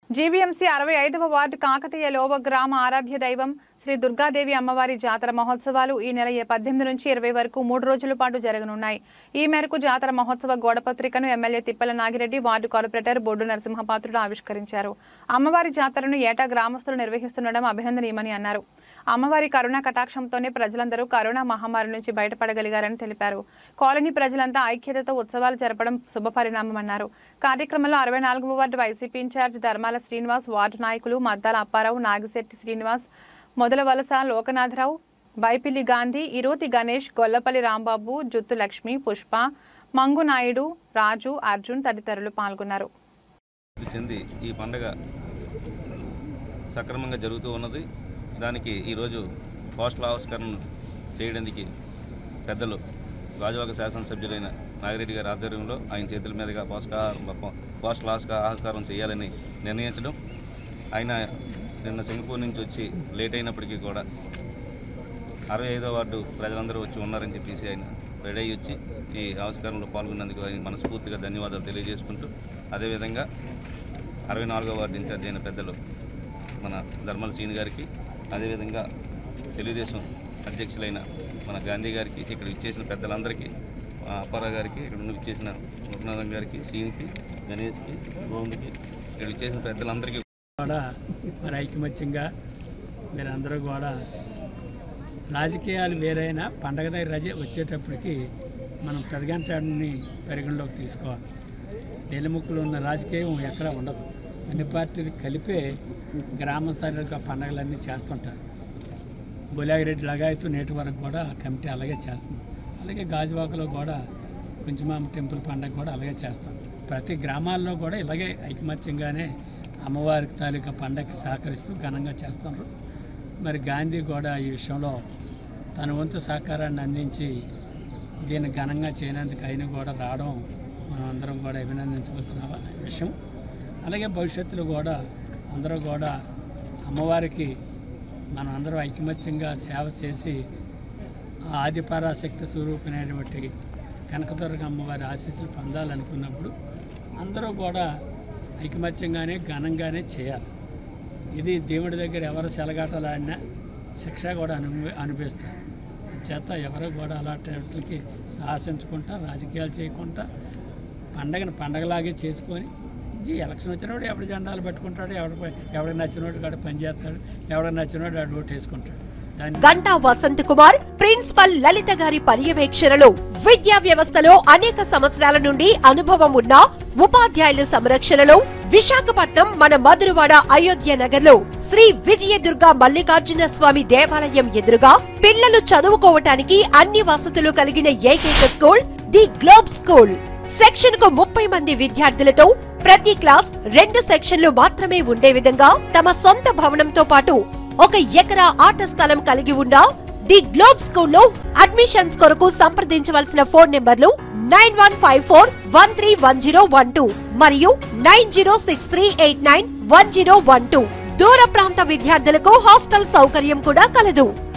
GVMC అరవై ఐదవ ward Kakatiya Lova గ్రామ ఆరాధ్య దైవం శ్రీ దుర్గాదేవి అమ్మవారి జాతర మహోత్సవాలు ఈ నెల పద్దెనిమిది నుంచి ఇరవై వరకు మూడు రోజుల పాటు జరగనున్నాయి ఈ మేరకు జాతర మహోత్సవ గోడపత్రికను MLA Tippala Nagireddy ward corporator Boddu Narasimhapatrudu ఆవిష్కరించారు అమ్మవారి జాతరను ఏటా గ్రామస్తులు నిర్వహిస్తుండడం అభినందనీయమని అన్నారు అమ్మవారి కరుణా కటాక్షంతోనే ప్రజలందరూ కరోనా మహమ్మారి నుంచి బయటపడగలిగారని తెలిపారు కాలనీ ప్రజలంతా ఐక్యతతో ఉత్సవాలు జరపడం శుభపరిణామమన్నారు కార్యక్రమంలో అరవై నాలుగవ వార్డు వైసీపీ ఇన్ఛార్జ్ ధర్మాల శ్రీనివాస్ వార్డు నాయకులు మద్దాల అప్పారావు నాగిశెట్టి శ్రీనివాస్ మొదల వలస లోకనాథరావు బైపిల్లి గాంధీ ఇరోతి గణేష్ గొల్లపల్లి రాంబాబు జుత్తు లక్ష్మి పుష్ప మంగు నాయుడు రాజు అర్జున్ తదితరులు పాల్గొన్నారు అభివృద్ధి చెంది ఈ పండగ సక్రమంగా జరుగుతూ ఉన్నది దానికి ఈరోజు పోస్టల్ ఆవిష్కరణ చేయడానికి పెద్దలు గాజువాక శాసనసభ్యులైన నాగిరెడ్డి గారి ఆధ్వర్యంలో ఆయన చేతుల మీదుగా పోషకాహారం పోస్టల్ ఆవిష్క- ఆవిష్కారం చేయాలని నిర్ణయించడం ఆయన నిన్న సింగపూర్ నుంచి వచ్చి లేట్ అయినప్పటికీ కూడా అరవై ఐదో వార్డు ప్రజలందరూ వచ్చి ఉన్నారని చెప్పేసి ఆయన రెడీ అయ్యి వచ్చి ఈ ఆవిష్కరణలో పాల్గొన్నందుకు ఆయన మనస్ఫూర్తిగా ధన్యవాదాలు తెలియజేసుకుంటూ అదేవిధంగా అరవై నాలుగో వార్డు ఇన్ఛార్జ్ అయిన పెద్దలు మన ధర్మల సీని గారికి అదేవిధంగా తెలుగుదేశం అధ్యక్షులైన మన గాంధీ గారికి ఇక్కడ ఇచ్చేసిన పెద్దలందరికీ ఆ అప్పారావు గారికి ఇక్కడ ఉన్న ఇచ్చేసిన లోకనాథం గారికి సీనికి గణేష్కి గోవింద్కి ఇక్కడ ఇచ్చేసిన పెద్దలందరికీ కూడా మరి ఐకమత్యంగా మీరందరూ కూడా రాజకీయాలు వేరైనా పండగ దగ్గర రజ వచ్చేటప్పటికి మనం పెదగంటాడిని పరిగణలోకి తీసుకోవాలి నెలముక్కులు ఉన్న రాజకీయం ఎక్కడా ఉండదు అన్ని పార్టీలు కలిపే గ్రామ స్థాయిలో పండగలన్నీ చేస్తుంటారు బొలాగిరెడ్డి లగాయతూ నేటి వరకు కూడా కమిటీ అలాగే చేస్తుంది అలాగే గాజువాకలో కూడా కొంచెమామ టెంపుల్ పండగ కూడా అలాగే చేస్తాం ప్రతి గ్రామాల్లో కూడా ఇలాగే ఐకమత్యంగానే అమ్మవారికి తాలూకా పండగకి సహకరిస్తూ ఘనంగా చేస్తున్నారు మరి గాంధీ కూడా ఈ విషయంలో తన వంతు సహకారాన్ని అందించి దీన్ని ఘనంగా చేయనందుకు ఆయన కూడా రావడం మనం అందరం కూడా అభినందించవలసిన విషయం అలాగే భవిష్యత్తులో కూడా అందరూ కూడా అమ్మవారికి మనం అందరం ఐకమత్యంగా సేవ చేసి ఆ ఆదిపరాశక్తి స్వరూపినటువంటి కనకదుర్గ అమ్మవారి ఆశీస్సులు పొందాలనుకున్నప్పుడు అందరూ కూడా ఐకమత్యంగానే ఘనంగానే చేయాలి ఇది దేవుడి దగ్గర ఎవరు సెలగాటలాడినా శిక్ష కూడా అను అనిపిస్తారు చేత ఎవరు కూడా అలాంటి వాటికి సాహసించుకుంటా రాజకీయాలు చేయకుండా పండగను పండగలాగే చేసుకొని ఈ ఎలక్షన్ వచ్చినప్పుడు ఎవడు జెండాలు పెట్టుకుంటాడు ఎవడు ఎవడికి నచ్చినోడు కాడ పని చేస్తాడు ఎవడికి నచ్చినోడు ఆడు ఓటు వేసుకుంటాడు దాన్ని గంటా వసంత్ కుమార్ ప్రిన్సిపల్ లలిత గారి పర్యవేక్షణలో విద్యా వ్యవస్థలో అనేక సంవత్సరాల నుండి అనుభవం ఉన్న ఉపాధ్యాయుల సంరక్షణలో విశాఖపట్నం మన మధురవాడ అయోధ్య నగర్ లో శ్రీ విజయదుర్గ మల్లికార్జున స్వామి దేవాలయం ఎదురుగా పిల్లలు చదువుకోవటానికి అన్ని వసతులు కలిగిన ఏకైక school the Globe school section కు ముప్పై మంది విద్యార్థులతో ప్రతి క్లాస్ రెండు సెక్షన్లు మాత్రమే ఉండే విధంగా తమ సొంత భవనంతో పాటు ఒక ఎకరా ఆట స్థలం కలిగి ఉన్న ది గ్లోబ్ స్కూల్లో అడ్మిషన్స్ కొరకు సంప్రదించవలసిన ఫోన్ నెంబర్లు nine one five four one three one zero one two మరియు nine zero six three eight nine one zero one two దూర ప్రాంత విద్యార్థులకు హాస్టల్ సౌకర్యం కూడా కలదు